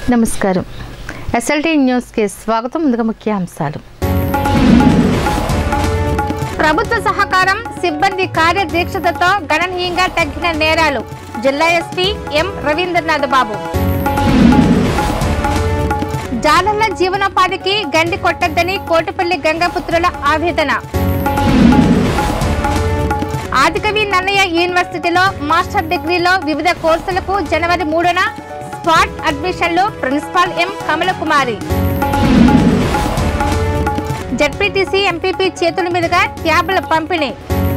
నమస్కారం ఎస్ఎల్టీ న్యూస్కి స్వాగతం ముందుగా ముఖ్యాంశాలు ప్రభుత్వ సహకారం సిబ్బంది కార్యదీక్షతతో గణనీయంగా తగ్గిన నేరాలు జిల్లా ఎస్పీ ఎం రవీంద్రనాథ్ బాబు జాలర్ల జీవనోపాధికి గండి కొట్టద్దని కోటిపల్లి గంగాపుత్రుల ఆవేదన ఆదికవి నన్నయ్య యూనివర్సిటీలో మాస్టర్ డిగ్రీలో వివిధ కోర్సులకు జనవరి మూడున స్పాట్ అడ్మిషన్లు principal M Kamalakumari ZPTC MPP చేతుల మీదుగా ట్యాబ్ల పంపిణీ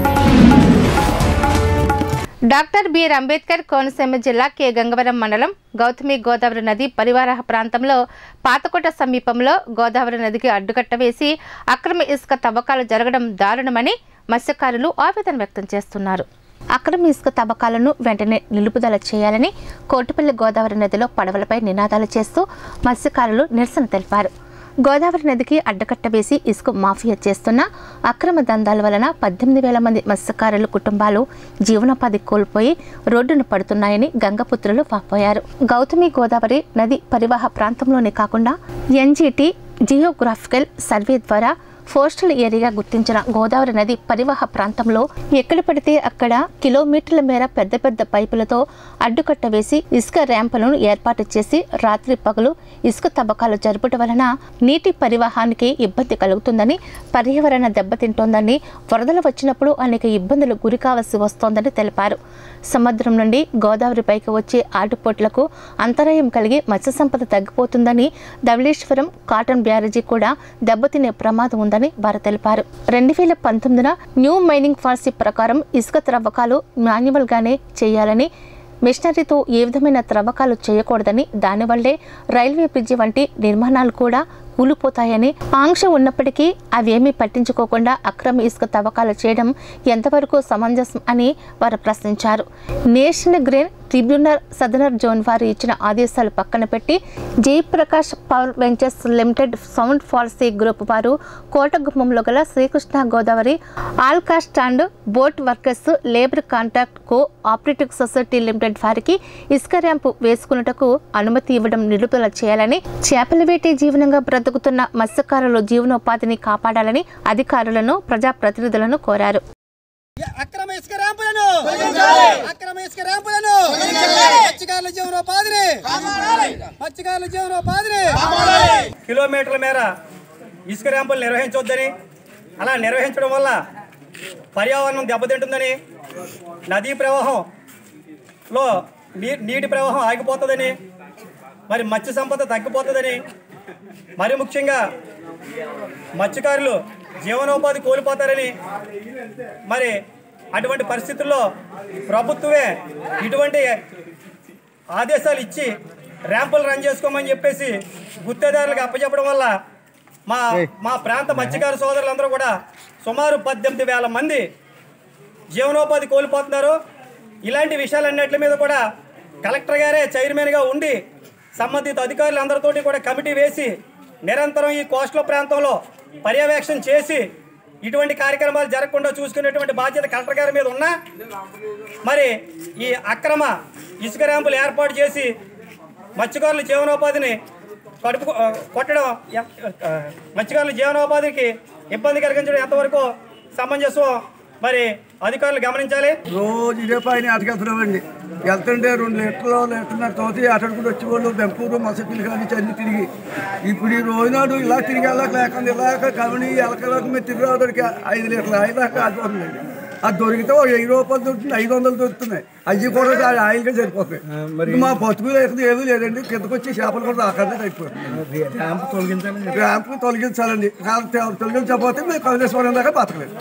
డాక్టర్ బిఆర్ అంబేద్కర్ కోనసీమ జిల్లా కె గంగవరం మండలం గౌతమి గోదావరి నది పరివార ప్రాంతంలో పాతకోట సమీపంలో గోదావరి నదికి అడ్డుకట్ట వేసి అక్రమ ఇసుక తవ్వకాలు జరగడం దారుణమని మత్స్యకారులు ఆవేదన వ్యక్తం చేస్తున్నారు అక్రమ ఇసుక తవ్వకాలను వెంటనే నిలుపుదల చేయాలని కోటిపల్లి గోదావరి నదిలో పడవలపై నినాదాలు చేస్తూ మత్స్యకారులు నిరసన తెలిపారు గోదావరి నదికి అడ్డకట్ట వేసి ఇసుక మాఫియా చేస్తున్న అక్రమ దందాల వలన పద్దెనిమిది వేల మంది మత్స్యకారుల కుటుంబాలు జీవనోపాధి కోల్పోయి రోడ్డున పడుతున్నాయని గంగపుత్రులు వాపోయారు గౌతమి గోదావరి నది పరివాహ ప్రాంతంలోనే కాకుండా ఎన్జీటీ జియోగ్రాఫికల్ సర్వే ద్వారా ఫోస్టల్ ఏరియాగా గుర్తించిన గోదావరి నది పరివాహ ప్రాంతంలో ఎక్కడ పడితే అక్కడ కిలోమీటర్ల మేర పెద్ద పెద్ద పైపులతో అడ్డుకట్ట వేసి ఇసుక ర్యాంపులను ఏర్పాటు చేసి రాత్రి పగలు ఇసుక తవ్వకాలు జరుపుట వలన నీటి పరివాహానికి ఇబ్బంది కలుగుతుందని పర్యావరణ దెబ్బతింటోందని వరదలు వచ్చినప్పుడు అనేక ఇబ్బందులు గురి కావాల్సి వస్తోందని తెలిపారు సముద్రం నుండి గోదావరి పైకి వచ్చే ఆటుపోట్లకు అంతరాయం కలిగి మత్స్య సంపద తగ్గిపోతుందని ధవళేశ్వరం కాటన్ బ్యారేజీ కూడా దెబ్బతినే ప్రమాదం ఉందని వారు తెలిపారు రెండు వేల పంతొమ్మిదిన న్యూ మైనింగ్ పాలసీ ప్రకారం ఇసుక త్రవ్వకాలు మాన్యువల్ గానే చేయాలని మిషనరీతో ఏ విధమైన త్రవ్వకాలు చేయకూడదని దానివల్లే రైల్వే బ్రిడ్జి వంటి నిర్మాణాలు కూడా కూలిపోతాయని ఆంక్ష ఉన్నప్పటికీ అవేమీ పట్టించుకోకుండా అక్రమ ఇసుక తవ్వకాలు చేయడం ఎంతవరకు సమంజసం అని వారు ప్రశ్నించారు national green tribunal southern zone వారు ఇచ్చిన ఆదేశాలు పక్కన పెట్టి Jayaprakash power ventures limited sound policy group వారు కోటగుమ్మంలో గల Srikrishna Godavari all caste and boat workers labour contract cooperative society limited వారికి ఇసుక ర్యాంపు వేసుకున్నటకు అనుమతి ఇవ్వడం నిలుపుదల చేయాలని చేపల వేటి జీవనంగా బ్రతుకుతున్న మత్స్యకారుల జీవనోపాధిని కాపాడాలని అధికారులను ప్రజాప్రతినిధులను కోరారు అక్రమ ఇసుక ర్యాంపులను అక్రమ ఇసుక ర్యాంపులను మత్స్యకారుల జీవనోపాధిని మత్స్యకారుల జీవనోపాధిని కిలోమీటర్ల మేర ఇసుక ర్యాంపులు నిర్వహించవద్దని అలా నిర్వహించడం వల్ల పర్యావరణం దెబ్బతింటుందని నదీ ప్రవాహంలో నీ నీటి ప్రవాహం ఆగిపోతుందని మరి మత్స్య సంపద తగ్గిపోతుందని మరి ముఖ్యంగా మత్స్యకారులు జీవనోపాధి కోల్పోతారని మరి అటువంటి పరిస్థితుల్లో ప్రభుత్వమే ఇటువంటి ఆదేశాలు ఇచ్చి ర్యాంపులు రన్ చేసుకోమని చెప్పేసి గుత్తేదారులకు అప్పచెప్పడం వల్ల మా మా ప్రాంత మత్స్యకార సోదరులందరూ కూడా సుమారు పద్దెనిమిది వేల మంది జీవనోపాధి కోల్పోతున్నారు ఇలాంటి విషయాలన్నిటి మీద కూడా కలెక్టర్ గారే చైర్మన్గా ఉండి సంబంధిత అధికారులందరితోటి కూడా కమిటీ వేసి నిరంతరం ఈ కోస్టల్ ప్రాంతంలో పర్యవేక్షణ చేసి ఇటువంటి కార్యక్రమాలు జరగకుండా చూసుకునేటువంటి బాధ్యత కలెక్టర్ గారి మీద ఉన్నా మరి ఈ అక్రమ ఇసుక ర్యాంపులు ఏర్పాటు చేసి మత్స్యకారుల జీవనోపాధిని కడుపు కొట్టడం ఎం- ఆ, మత్స్యకారుల జీవనోపాధికి ఇబ్బంది కలిగించడం ఎంతవరకు సమంజసం మరి అధికారులు గమనించాలి రోజు ఇదే పైన అటుకెళ్తున్నామండి వెళ్తుంటే రెండు లీటర్లు లీటర్న్నర తోటి అటడుకుని వచ్చేవాళ్ళు బెంపూరు మసపిల్లి కానీ చల్లి తిరిగి ఇప్పుడు ఈ రోజునాడు ఇలా తిరిగి వెళ్ళక లేకుండా ఇలాక కవని ఎలకలకు మీరు తిరిగి రావడానికి ఐదు లీటర్లు ఐదు దాకా కాలిపోతుందండి అది దొరికితే ఒక వెయ్యి రూపాయలు దొరుకుతుంది ఐదు వందలు దొరుకుతున్నాయి అవి కూడా ఆ ఆయిల్గా సరిపోతాయి మరి మా బతుకులు అయితే ఏమీ లేదండి కిందకు వచ్చి చేపలు కూడా అక్కడే తగ్గిపోతుంది ర్యాంప్ తొలగించాలండి ర్యాంప్ తొలగించాలండి కాదు తొలగించకపోతే మేము కవిలేశ్వరం దాకా బతకలేదు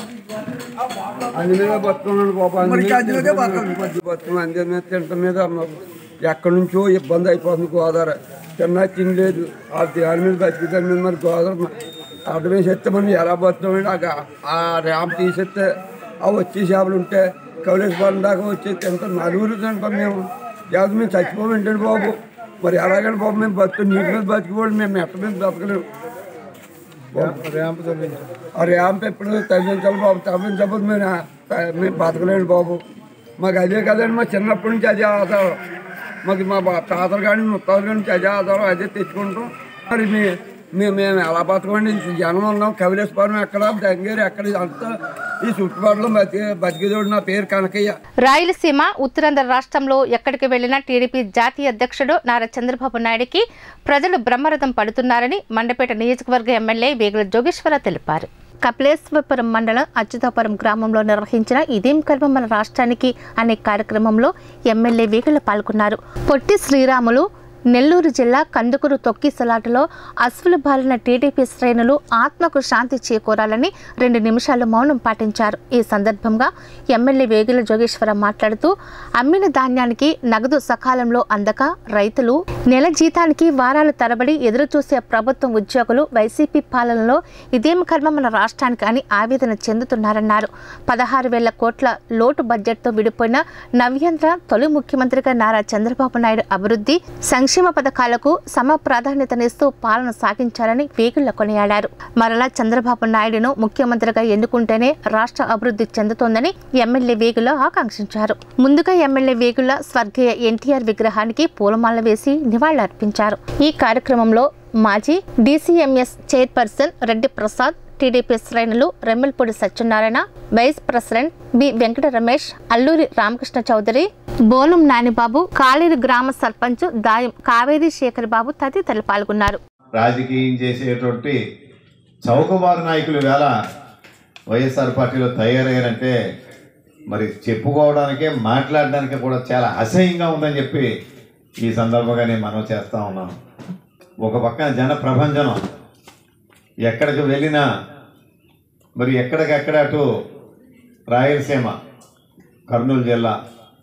అందులో బతున్నాను బాబా మరి అందులోనే బతకాలి. బతుకుని అందే మీద తింట మీద మాకు ఎక్కడి నుంచో ఇబ్బంది అయిపోతుంది గోదావరి తిన్నా తినలేదు ఆ దాని మీద బతికి దాని మీద మరి గోదావరి అడ్డు వేసి ఎత్తే మనం ఎలా బతున్నామండి ఆ గా- ఆ ర్యాంప్ తీసేస్తే ఆ వచ్చే చేపలు ఉంటే కౌలేశ్వరం దాకా వచ్చి తింటాం నలుగురు తింటాం మేము లేకపోతే మేము చచ్చిపోమంటండి బాబు మరి ఎలాగండి బాబు మేము బతు నీటి మీద బతికిపోండి మేము ఎట్ట మీద బతకలేము ర్యాంప్ ఆ ర్యాంప్ ఎప్పుడు తగ్గించాలి బాబు తగ్గించకపోతే మేము మేము బతకలేండి బాబు మాకు అదే కదండి మా చిన్నప్పటి నుంచి అదే ఆధారం మాకు మా బా- తాతలు కానీ ముత్తాలు కానీ అదే ఆధారం అదే తెచ్చుకుంటాం మరి మీ మేము మేము ఎలా బతకండి జనం ఉన్నాం కవిలేశ్వరం ఎక్కడ దంగేరు ఎక్కడ అంతా ఈ చుట్టుపక్కల బతి బతికేదోడు నా పేరు కనకయ్య రాయలసీమ ఉత్తరాంధ్ర రాష్ట్రంలో ఎక్కడికి వెళ్లినా టీడీపీ జాతీయ అధ్యక్షుడు నారా చంద్రబాబు నాయుడికి ప్రజలు బ్రహ్మరథం పడుతున్నారని మండపేట నియోజకవర్గ ఎమ్మెల్యే వేగుల జోగేశ్వర తెలిపారు కపిలేశ్వరపురం మండలం అచ్యుతాపురం గ్రామంలో నిర్వహించిన ఇదేం కర్మ మన రాష్ట్రానికి అనే కార్యక్రమంలో ఎమ్మెల్యే వేగుల పాల్గొన్నారు పొట్టి శ్రీరాములు నెల్లూరు జిల్లా కందుకూరు తొక్కిసలాటలో అశ్వులు బాలిన టీడీపీ శ్రేణులు ఆత్మకు శాంతి చేకూరాలని రెండు నిమిషాలు మౌనం పాటించారు ఈ సందర్భంగా ఎమ్మెల్యే వేగుల జోగేశ్వర మాట్లాడుతూ అమ్మిన ధాన్యానికి నగదు సకాలంలో అందక రైతులు నెల జీతానికి వారాల తరబడి ఎదురుచూసే ప్రభుత్వం ఉద్యోగులు వైసీపీ పాలనలో ఇదేం కర్మ మన రాష్ట్రానికి అని ఆవేదన చెందుతున్నారన్నారు పదహారు వేల కోట్ల లోటు బడ్జెట్తో విడిపోయిన నవ్యాంధ్ర తొలి ముఖ్యమంత్రిగా నారా చంద్రబాబు నాయుడు అభివృద్ధి సంక్షేమ పథకాలకు సమ ప్రాధాన్యతనిస్తూ పాలన సాగించాలని వేగుళ్ల కొనియాడారు మరలా చంద్రబాబు నాయుడును ముఖ్యమంత్రిగా ఎన్నుకుంటేనే రాష్ట్ర అభివృద్ధి చెందుతోందని ఎమ్మెల్యే వేగుల ఆకాంక్షించారు ముందుగా ఎమ్మెల్యే వేగుల స్వర్గీయ ఎన్టీఆర్ విగ్రహానికి పూలమాల వేసి నివాళులర్పించారు ఈ కార్యక్రమంలో మాజీ DCMS chairperson Reddy Prasad TDP శ్రేణులు Remmelpudi Satyanarayana vice president B Venkata Ramesh Alluri Ramakrishna Chowdary Bonam Nanibabu కాళీరు గ్రామ సర్పంచ్ దాయం కావేరి శేఖర్ బాబు తదితరులు పాల్గొన్నారు రాజకీయం చేసేటువంటి చౌకబారు నాయకులు వేళ వైఎస్ఆర్ పార్టీలో తయారయ్యారంటే మరి చెప్పుకోవడానికే మాట్లాడడానికే కూడా చాలా అసహ్యంగా ఉందని చెప్పి ఈ సందర్భంగా నేను మనం చేస్తా ఉన్నాను ఒక పక్కన జన ప్రభంజనం ఎక్కడికి వెళ్ళినా మరి ఎక్కడికెక్కడ అటు రాయలసీమ కర్నూలు జిల్లా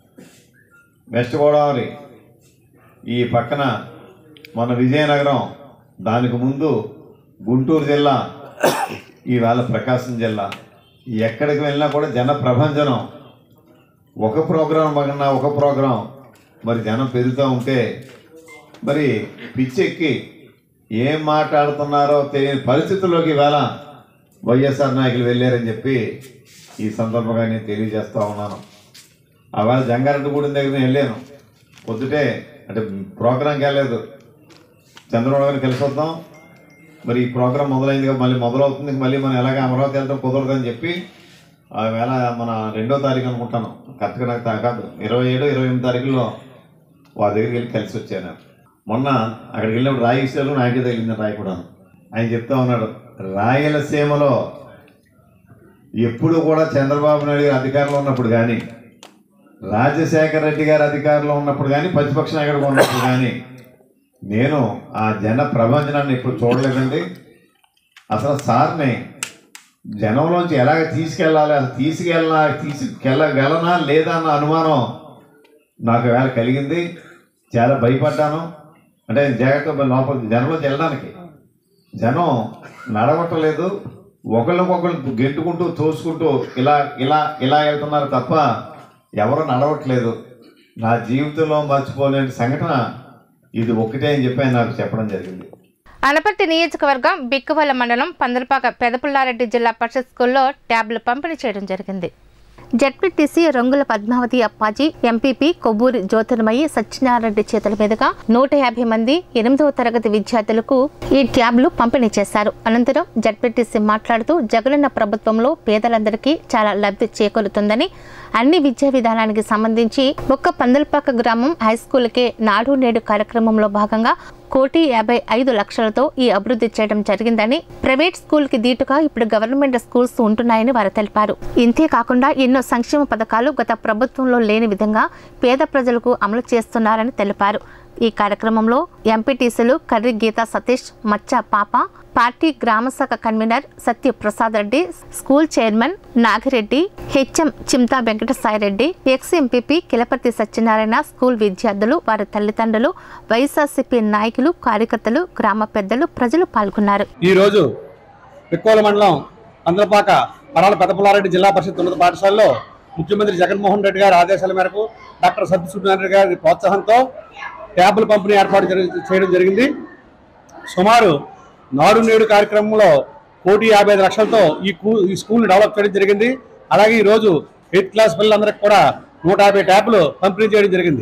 వెస్ట్ గోదావరి ఈ పక్కన మన విజయనగరం దానికి ముందు గుంటూరు జిల్లా ఈవేళ ప్రకాశం జిల్లా ఎక్కడికి వెళ్ళినా కూడా జన ప్రభంజనం ఒక ప్రోగ్రాం పక్కన ఒక ప్రోగ్రాం మరి జనం పెరుగుతూ ఉంటే మరి పిచ్చెక్కి ఏం మాట్లాడుతున్నారో తెలియని పరిస్థితుల్లోకి ఈవేళ వైఎస్ఆర్ నాయకులు వెళ్ళారని చెప్పి ఈ సందర్భంగా నేను తెలియజేస్తా ఉన్నాను అవాళ జంగారెడ్డిగూడెం దగ్గర నేను వెళ్ళాను పొద్దుటే అంటే ప్రోగ్రాంకి వెళ్ళలేదు చంద్రబాబు గారిని కలిసి వద్దాం మరి ఈ ప్రోగ్రాం మొదలైంది కదా మళ్ళీ మొదలవుతుంది మళ్ళీ మనం ఎలాగ అమరావతి వెళ్తాం కుదరదని చెప్పి ఆ వేళ మన రెండో తారీఖు అనుకుంటాను కరెక్ట్గా నాకు తా- కాదు ఇరవై ఏడు ఇరవై ఎనిమిది తారీఖులో వారి దగ్గరికి వెళ్ళి కలిసి వచ్చాను మొన్న అక్కడికి వెళ్ళినప్పుడు రాయి విషయాలు నాకే తగిలింది రాయి కూడా ఆయన చెప్తా ఉన్నాడు రాయలసీమలో ఎప్పుడు కూడా చంద్రబాబు నాయుడు గారు అధికారంలో ఉన్నప్పుడు కానీ రాజశేఖర రెడ్డి గారు అధికారంలో ఉన్నప్పుడు కానీ ప్రతిపక్ష నాయకుడు ఉన్నప్పుడు కానీ నేను ఆ జన ప్రభంజనాన్ని ఇప్పుడు చూడలేదండి అసలు సార్ని జనంలోంచి ఎలాగ తీసుకెళ్ళాలి అసలు తీసుకెళ్ళ తీసుకెళ్ళగలనా లేదా అన్న అనుమానం నాకు వేళ కలిగింది చాలా భయపడ్డాను అంటే జాగ్రత్త లోపల జనంలోంచి వెళ్ళడానికి జనం నడవట్లేదు ఒకళ్ళకొకళ్ళు గెంటుకుంటూ తోసుకుంటూ ఇలా ఇలా ఇలా వెళ్తున్నారు తప్ప ఎవరు నడవట్లేదు నా జీవితంలో మర్చిపోలేని సంఘటన ఇది ఒకటే అని చెప్పి ఆయన నాకు చెప్పడం జరిగింది అనపర్తి నియోజకవర్గం బిక్కవల్ల మండలం పందలపాక పెదపుల్లారెడ్డి జిల్లా పరిషత్ స్కూల్లో ట్యాబ్లు పంపిణీ చేయడం జరిగింది జడ్పీటీసీ రంగుల పద్మావతి అప్పాజీ ఎంపీపీ కొవ్వూరి జ్యోతిర్మయి సత్యనారాయణ చేతుల మీదుగా నూట యాభై మంది ఎనిమిదవ తరగతి విద్యార్థులకు ఈ ట్యాబ్లు పంపిణీ చేశారు అనంతరం జడ్పీటీసీ మాట్లాడుతూ జగనన్న ప్రభుత్వంలో పేదలందరికీ చాలా లబ్ధి చేకూరుతుందని అన్ని విద్యా విధానానికి సంబంధించి ఒక్క పందలపాక గ్రామం హై స్కూల్కే నాడు నేడు కార్యక్రమంలో భాగంగా కోటి యాభై ఐదు లక్షలతో ఈ అభివృద్ధి చేయడం జరిగిందని ప్రైవేట్ స్కూల్ కి దీటుగా ఇప్పుడు గవర్నమెంట్ స్కూల్స్ ఉంటున్నాయని వారు తెలిపారు ఇంతే కాకుండా ఎన్నో సంక్షేమ పథకాలు గత ప్రభుత్వంలో లేని విధంగా పేద ప్రజలకు అమలు చేస్తున్నారని తెలిపారు ఈ కార్యక్రమంలో ఎంపీటీసీలు కర్రి గీతా సతీష్ మచ్చ పాప పార్టీ గ్రామ శాఖ convener Satyaprasad Reddy school chairman Nagireddy HM Chinta Venkatasaireddy ex MPP Kilapathi Satyanarayana school విద్యార్థులు వారి తల్లిదండ్రులు వైఎస్ఆర్సీపీ నాయకులు కార్యకర్తలు గ్రామ పెద్దలు ప్రజలు పాల్గొన్నారు ఈరోజు పిక్కోల మండలం అందరపాక పరాల పెద్దపుల్లారెడ్డి జిల్లా పరిషత్ ఉన్నత పాఠశాలలో ముఖ్యమంత్రి జగన్మోహన్ రెడ్డి గారి ఆదేశాల మేరకు డాక్టర్ సత్యసూర్యనారాయణ రెడ్డి గారి ప్రోత్సాహంతో ట్యాబుల పంపిణీ ఏర్పాటు జరి- చేయడం జరిగింది సుమారు నాడు నేడు కార్యక్రమంలో కోటి యాభై ఐదు లక్షలతో ఈ కూ- ఈ స్కూల్ని డెవలప్ చేయడం జరిగింది అలాగే ఈరోజు ఎయిత్ క్లాస్ పిల్లలందరికీ కూడా నూట యాభై ట్యాబ్లు పంపిణీ చేయడం జరిగింది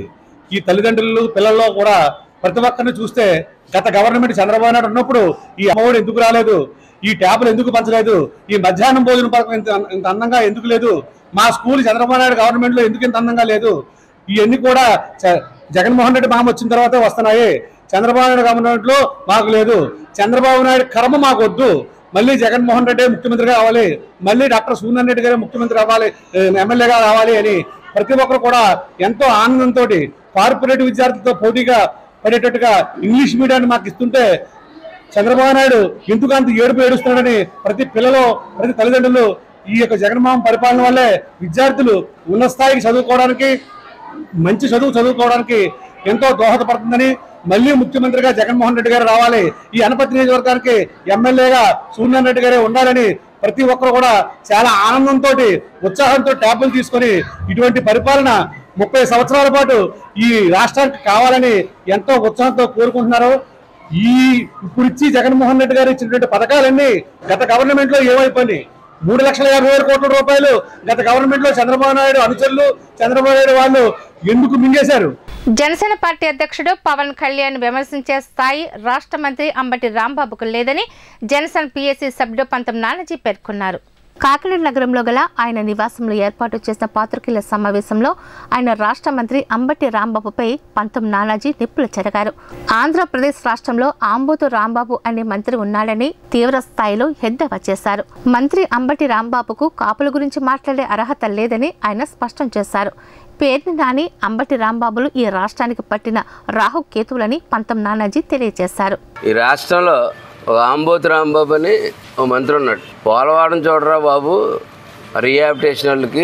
ఈ తల్లిదండ్రులు పిల్లల్లో కూడా ప్రతి ఒక్కరిని చూస్తే గత గవర్నమెంట్ చంద్రబాబు నాయుడు ఉన్నప్పుడు ఈ అమ్మఒడి ఎందుకు రాలేదు ఈ ట్యాబ్లు ఎందుకు పంచలేదు ఈ మధ్యాహ్నం భోజన పథకం ఇంత ఇంత అందంగా ఎందుకు లేదు మా స్కూల్ చంద్రబాబు నాయుడు గవర్నమెంట్ లో ఎందుకు ఇంత అందంగా లేదు ఇవన్నీ కూడా చ- జగన్మోహన్ రెడ్డి మామ వచ్చిన తర్వాతే వస్తున్నాయి చంద్రబాబు నాయుడు గవర్నమెంట్ లో మాకు లేదు చంద్రబాబు నాయుడు కర్మ మాకు వద్దు మళ్ళీ జగన్మోహన్ రెడ్డి ముఖ్యమంత్రిగా కావాలి మళ్ళీ డాక్టర్ సూర్యనారాయణ రెడ్డి గారు ముఖ్యమంత్రి అవ్వాలి ఎమ్మెల్యేగా రావాలి అని ప్రతి ఒక్కరు కూడా ఎంతో ఆనందంతో కార్పొరేట్ విద్యార్థులతో పోటీగా పడేటట్టుగా ఇంగ్లీష్ మీడియాన్ని మాకు ఇస్తుంటే చంద్రబాబు నాయుడు ఎందుకు అంత ఏడుపు ఏడుస్తున్నాడని ప్రతి పిల్లలు ప్రతి తల్లిదండ్రులు ఈ యొక్క జగన్మోహన్ పరిపాలన వల్లే విద్యార్థులు ఉన్నత స్థాయికి చదువుకోవడానికి మంచి చదువు చదువుకోవడానికి ఎంతో దోహదపడుతుందని మళ్ళీ ముఖ్యమంత్రిగా జగన్మోహన్ రెడ్డి గారు రావాలి ఈ అనపతి నియోజకవర్గానికి ఎమ్మెల్యేగా సూర్యనారాయణ రెడ్డి గారే ఉండాలని ప్రతి ఒక్కరు కూడా చాలా ఆనందంతో ఉత్సాహంతో ట్యాబులు తీసుకొని ఇటువంటి పరిపాలన ముప్పై సంవత్సరాల పాటు ఈ రాష్ట్రానికి కావాలని ఎంతో ఉత్సాహంతో కోరుకుంటున్నారు ఈ ఇప్పుడు ఇచ్చి జగన్మోహన్ రెడ్డి గారు ఇచ్చినటువంటి పథకాలన్నీ గత గవర్నమెంట్ లో ఏమైపోయినాయి మూడు లక్షల యాభై వేల కోట్ల రూపాయలు గత గవర్నమెంట్ లో చంద్రబాబు నాయుడు అనుచరులు చంద్రబాబు నాయుడు వాళ్ళు ఎందుకు మింగేశారు జనసేన పార్టీ అధ్యక్షుడు పవన్ కళ్యాణ్ విమర్శించే స్థాయి రాష్ట్ర మంత్రి అంబటి రాంబాబుకు లేదని జనసేన పీఎస్సీ సభ్యుడు పంతం నానాజీ పేర్కొన్నారు కాకినాడ నగరంలో గల ఆయన నివాసంలో ఏర్పాటు చేసిన పాత్రికేయుల సమావేశంలో ఆయన రాష్ట్ర మంత్రి అంబటి రాంబాబుపై పంతం నానాజీ నిప్పులు చెరగారు ఆంధ్రప్రదేశ్ రాష్ట్రంలో ఆంబోతు రాంబాబు అనే మంత్రి ఉన్నాడని తీవ్ర స్థాయిలో ఎద్దేవా చేశారు మంత్రి అంబటి రాంబాబుకు కాపుల గురించి మాట్లాడే అర్హత లేదని ఆయన స్పష్టం చేశారు పేర్ని నాని అంబటి రాంబాబులు ఈ రాష్ట్రానికి పట్టిన రాహు కేతువులని పంతం నానాజీ తెలియజేశారు ఈ రాష్ట్రంలో ఒక ఆంబోతు రాంబాబు అని ఓ మంత్రి ఉన్నాడు పోలవరం చూడరా బాబు రిహాబిటేషన్ వాళ్ళకి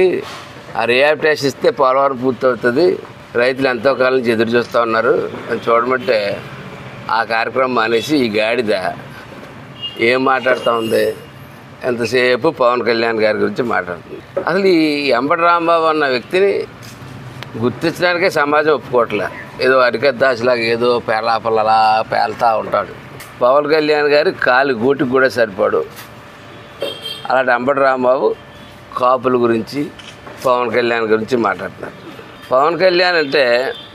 ఆ రిహాబిటేషన్ ఇస్తే పోలవరం పూర్తవుతుంది రైతులు ఎంతో కాలం నుంచి ఎదురు చూస్తూ ఉన్నారు అని చూడమంటే ఆ కార్యక్రమం మానేసి ఈ గాడిద ఏం మాట్లాడుతూ ఉంది ఎంతసేపు పవన్ కళ్యాణ్ గారి గురించి మాట్లాడుతుంది అసలు ఈ అంబటి రాంబాబు అన్న వ్యక్తిని గుర్తించడానికే సమాజం ఒప్పుకోవట్లే ఏదో అరికద్దాసులాగా ఏదో పేలాపలలా పేలుతూ ఉంటాడు పవన్ కళ్యాణ్ గారి కాలి గూటికి కూడా సరిపడు అలాంటి అంబటి రాంబాబు కాపుల గురించి పవన్ కళ్యాణ్ గురించి మాట్లాడుతున్నారు పవన్ కళ్యాణ్ అంటే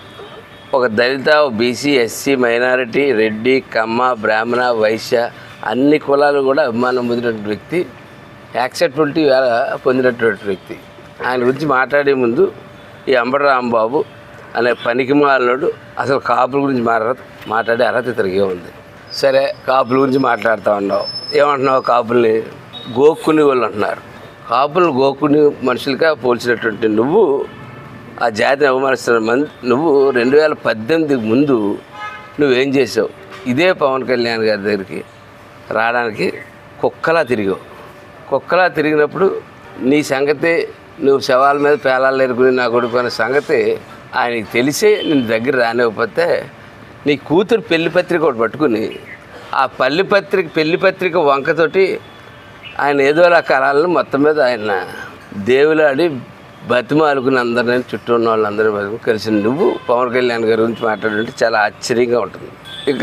ఒక దళిత BC SC minority Reddy Kamma బ్రాహ్మణ వైశ్య అన్ని కులాలు కూడా అభిమానం పొందినటువంటి వ్యక్తి యాక్సెప్టబిలిటీ పొందినటువంటి వ్యక్తి ఆయన గురించి మాట్లాడే ముందు ఈ అంబటి రాంబాబు అనే పనికి మాలినోడు అసలు కాపుల గురించి మాట్లా మాట్లాడే అర్హత తిరిగే ఉంది సరే కాపుల గురించి మాట్లాడుతూ ఉన్నావు ఏమంటున్నావు కాపుల్ని గోక్కుని వాళ్ళు అంటున్నారు కాపులు గోక్కుని మనుషులుగా పోల్చినటువంటి నువ్వు ఆ జాతిని అవమానిస్తున్న మంది నువ్వు రెండు వేల పద్దెనిమిది ముందు నువ్వేం చేసావు ఇదే పవన్ కళ్యాణ్ గారి దగ్గరికి రావడానికి కుక్కలా తిరిగావు కుక్కలా తిరిగినప్పుడు నీ సంగతి నువ్వు శవాల మీద పేలాలు ఎరుకుని నా కొడుకు అనే సంగతి ఆయనకి తెలిసే నేను దగ్గర రానివ్వకపోతే నీ కూతురు పెళ్లి పత్రిక ఒకటి పట్టుకుని ఆ పల్లి పత్రిక పెళ్లి పత్రిక వంకతోటి ఆయన ఏదో రకాలను మొత్తం మీద ఆయన దేవులాడి బతిమాలుకుని అందరినీ చుట్టూ ఉన్న వాళ్ళందరూ బతికి కలిసి నువ్వు పవన్ కళ్యాణ్ గారి గురించి మాట్లాడుతుంటే చాలా ఆశ్చర్యంగా ఉంటుంది ఇక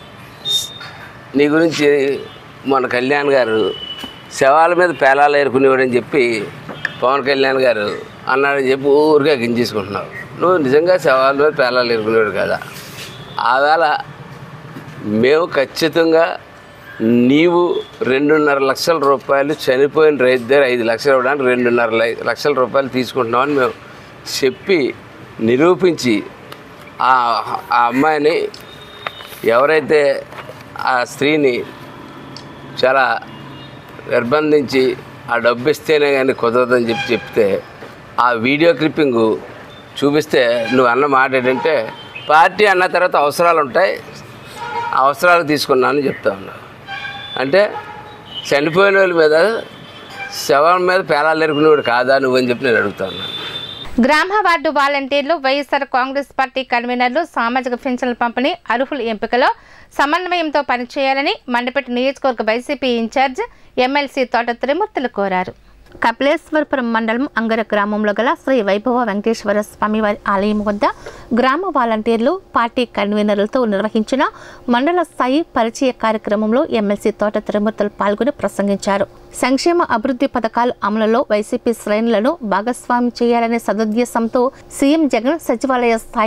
నీ గురించి మన కళ్యాణ్ గారు శవాల మీద పేలాలు ఏరుకునేవాడని చెప్పి పవన్ కళ్యాణ్ గారు అన్నాడని చెప్పి ఊరికే గింజేసుకుంటున్నావు నువ్వు నిజంగా శవాల మీద పేలాలు ఏరుకునేవాడు కదా ఆవేళ మేము ఖచ్చితంగా నీవు రెండున్నర లక్షల రూపాయలు చనిపోయిన రైతు దగ్గర ఐదు లక్షలు ఇవ్వడానికి రెండున్నర లై- లక్షల రూపాయలు తీసుకుంటున్నామని మేము చెప్పి నిరూపించి ఆ ఆ అమ్మాయిని ఎవరైతే ఆ స్త్రీని చాలా నిర్బంధించి ఆ డబ్బు ఇస్తేనే కానీ కుదరదని చెప్పి చెప్తే ఆ వీడియో క్లిప్పింగ్ చూపిస్తే నువ్వు అన్న మాట ఏంటంటే పార్టీ అన్న తర్వాత అవసరాలు ఉంటాయి ఆ అవసరాలు తీసుకున్నానని చెప్తా ఉన్నావు అంటే చనిపోయిన వాళ్ళ మీద శవం మీద పేలాలు ఎరుకునేవాడు కాదా నువ్వని చెప్పి నేను అడుగుతా ఉన్నాను గ్రామ వార్డు వాలంటీర్లు వైఎస్ఆర్ కాంగ్రెస్ పార్టీ కన్వీనర్లు సామాజిక పెన్షన్ల పంపిణీ అర్హుల ఎంపికలో సమన్వయంతో పనిచేయాలని మండపేట నియోజకవర్గ వైసీపీ ఇన్ఛార్జ్ ఎమ్మెల్సీ తోట త్రిమూర్తులు కోరారు కపిలేశ్వరపురం మండలం అంగర గ్రామంలో గల శ్రీ వైభవ వెంకటేశ్వర స్వామివారి ఆలయం వద్ద గ్రామ వాలంటీర్లు పార్టీ కన్వీనర్లతో నిర్వహించిన మండల స్థాయి పరిచయ కార్యక్రమంలో ఎమ్మెల్సీ తోట త్రిమూర్తులు పాల్గొని ప్రసంగించారు సంక్షేమ అభివృద్ధి పథకాల అమలులో వైసీపీ శ్రేణులను భాగస్వామ్యం చేయాలనే సదుద్దేశంతో సీఎం జగన్ సచివాలయ స్థాయి